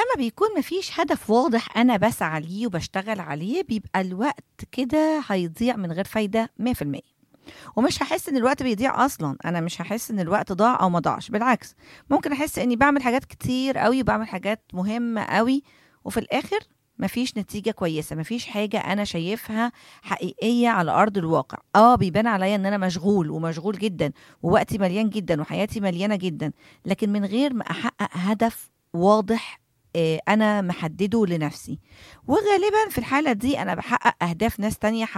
لما بيكون مفيش هدف واضح أنا بسعى ليه وبشتغل عليه بيبقى الوقت كده هيضيع من غير فايدة 100% ومش هحس ان الوقت بيضيع اصلا انا مش هحس ان الوقت ضاع او ما ضاعش بالعكس ممكن احس اني بعمل حاجات كتير قوي وبعمل حاجات مهمة قوي وفي الاخر مفيش نتيجة كويسة مفيش حاجة أنا شايفها حقيقية على أرض الواقع آه بيبان عليا إن أنا مشغول ومشغول جدا ووقتي مليان جدا وحياتي مليانة جدا لكن من غير ما أحقق هدف واضح آه، أنا محدده لنفسي وغالبا في الحالة دي أنا بحقق أهداف ناس تانية